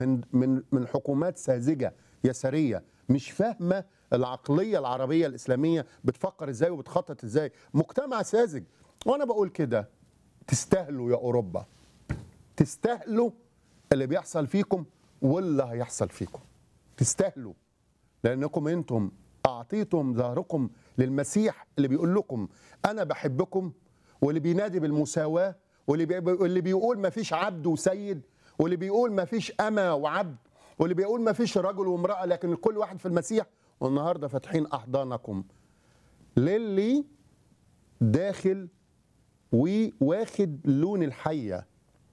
من من من حكومات ساذجه يساريه مش فاهمه العقليه العربيه الاسلاميه بتفكر ازاي وبتخطط ازاي مجتمع ساذج وانا بقول كده تستاهلوا يا اوروبا تستاهلوا اللي بيحصل فيكم واللي هيحصل فيكم تستاهلوا لانكم انتم اعطيتم ظهركم للمسيح اللي بيقول لكم انا بحبكم واللي بينادي بالمساواه واللي بي... واللي بيقول ما فيش عبد وسيد واللي بيقول ما فيش اما وعبد واللي بيقول ما فيش رجل وامراه لكن كل واحد في المسيح والنهارده فاتحين احضانكم للي داخل وواخد لون الحيه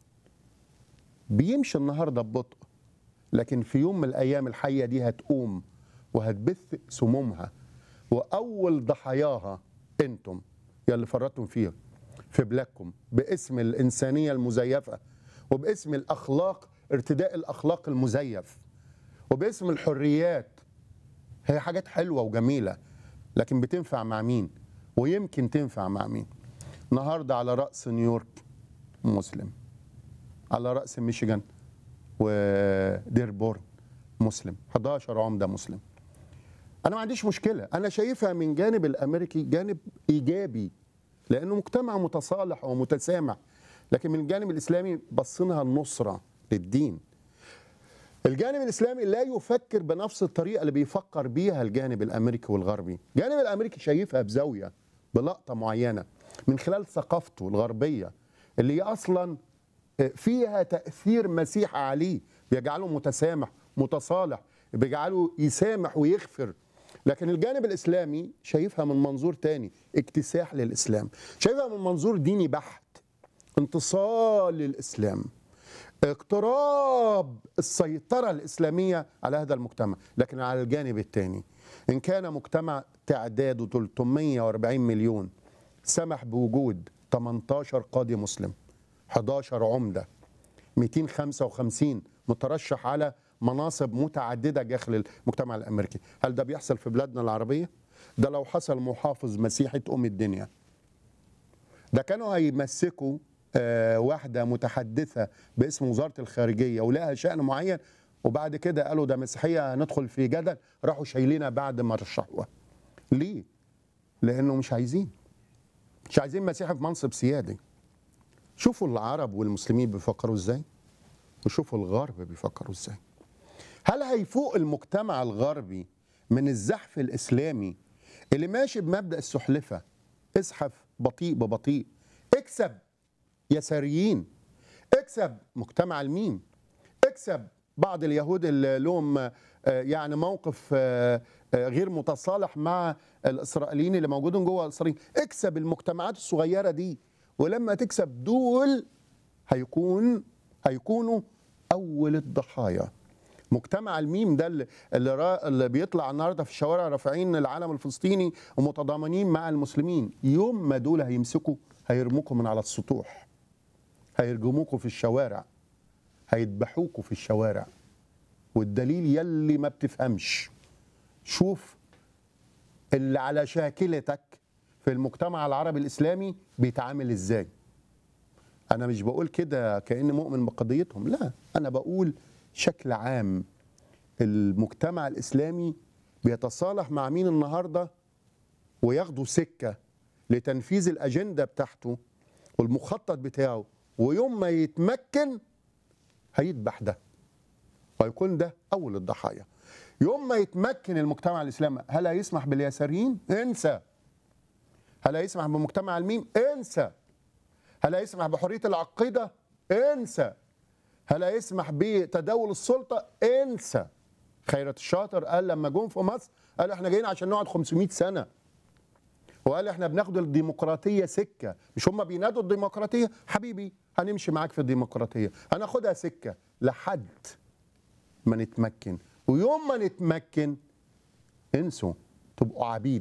بيمشي النهارده ببطء لكن في يوم من الايام الحيه دي هتقوم وهتبث سمومها واول ضحاياها انتم يا اللي فرطتم فيها في بلادكم باسم الانسانيه المزيفه وباسم الاخلاق ارتداء الاخلاق المزيف وباسم الحريات هي حاجات حلوه وجميله لكن بتنفع مع مين ويمكن تنفع مع مين النهارده على راس نيويورك مسلم على راس ميشيغان وديربورن مسلم 11 عمده مسلم انا ما عنديش مشكله انا شايفها من جانب الامريكي جانب ايجابي لانه مجتمع متصالح ومتسامح لكن من الجانب الاسلامي بصينها النصره للدين الجانب الاسلامي لا يفكر بنفس الطريقه اللي بيفكر بيها الجانب الامريكي والغربي الجانب الامريكي شايفها بزاويه بلقطه معينه من خلال ثقافته الغربيه اللي هي اصلا فيها تاثير مسيح عليه بيجعله متسامح متصالح بيجعله يسامح ويغفر لكن الجانب الاسلامي شايفها من منظور تاني اكتساح للاسلام شايفها من منظور ديني بحت انتصال للاسلام اقتراب السيطرة الإسلامية على هذا المجتمع لكن على الجانب الثاني إن كان مجتمع تعداده 340 مليون سمح بوجود 18 قاضي مسلم 11 عمدة 255 مترشح على مناصب متعددة داخل المجتمع الأمريكي هل ده بيحصل في بلادنا العربية؟ ده لو حصل محافظ مسيحي تقوم الدنيا ده كانوا هيمسكوا آه واحدة متحدثة باسم وزارة الخارجية ولها شأن معين وبعد كده قالوا ده مسيحية هندخل في جدل راحوا شايلينها بعد ما رشحوها ليه؟ لأنه مش عايزين مش عايزين مسيحي في منصب سيادي شوفوا العرب والمسلمين بيفكروا ازاي وشوفوا الغرب بيفكروا ازاي هل هيفوق المجتمع الغربي من الزحف الإسلامي اللي ماشي بمبدأ السحلفة ازحف بطيء ببطيء اكسب يساريين اكسب مجتمع الميم اكسب بعض اليهود اللي لهم يعني موقف غير متصالح مع الاسرائيليين اللي موجودين جوه اسرائيل اكسب المجتمعات الصغيره دي ولما تكسب دول هيكون هيكونوا اول الضحايا مجتمع الميم ده اللي, اللي بيطلع النهارده في الشوارع رافعين العلم الفلسطيني ومتضامنين مع المسلمين يوم ما دول هيمسكوا هيرموكم من على السطوح هيرجموكوا في الشوارع هيذبحوكوا في الشوارع والدليل يلي ما بتفهمش شوف اللي على شاكلتك في المجتمع العربي الاسلامي بيتعامل ازاي انا مش بقول كده كاني مؤمن بقضيتهم لا انا بقول شكل عام المجتمع الاسلامي بيتصالح مع مين النهارده وياخدوا سكه لتنفيذ الاجنده بتاعته والمخطط بتاعه ويوم ما يتمكن هيذبح ده ويكون ده اول الضحايا يوم ما يتمكن المجتمع الاسلامي هل هيسمح باليساريين انسى هل هيسمح بمجتمع الميم انسى هل هيسمح بحريه العقيده انسى هل هيسمح بتداول السلطه انسى خيرت الشاطر قال لما جم في مصر قال احنا جايين عشان نقعد 500 سنه وقال احنا بناخد الديمقراطيه سكه مش هم بينادوا الديمقراطيه حبيبي هنمشي معاك في الديمقراطيه هناخدها سكه لحد ما نتمكن ويوم ما نتمكن انسوا تبقوا عبيد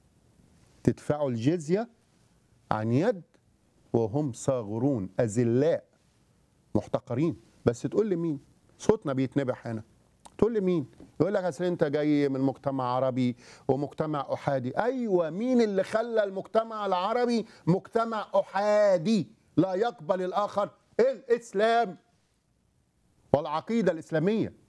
تدفعوا الجزيه عن يد وهم صاغرون اذلاء محتقرين بس تقول لي مين صوتنا بيتنبح هنا تقول لي مين يقول لك اصل انت جاي من مجتمع عربي ومجتمع احادي ايوه مين اللي خلى المجتمع العربي مجتمع احادي لا يقبل الاخر الاسلام والعقيده الاسلاميه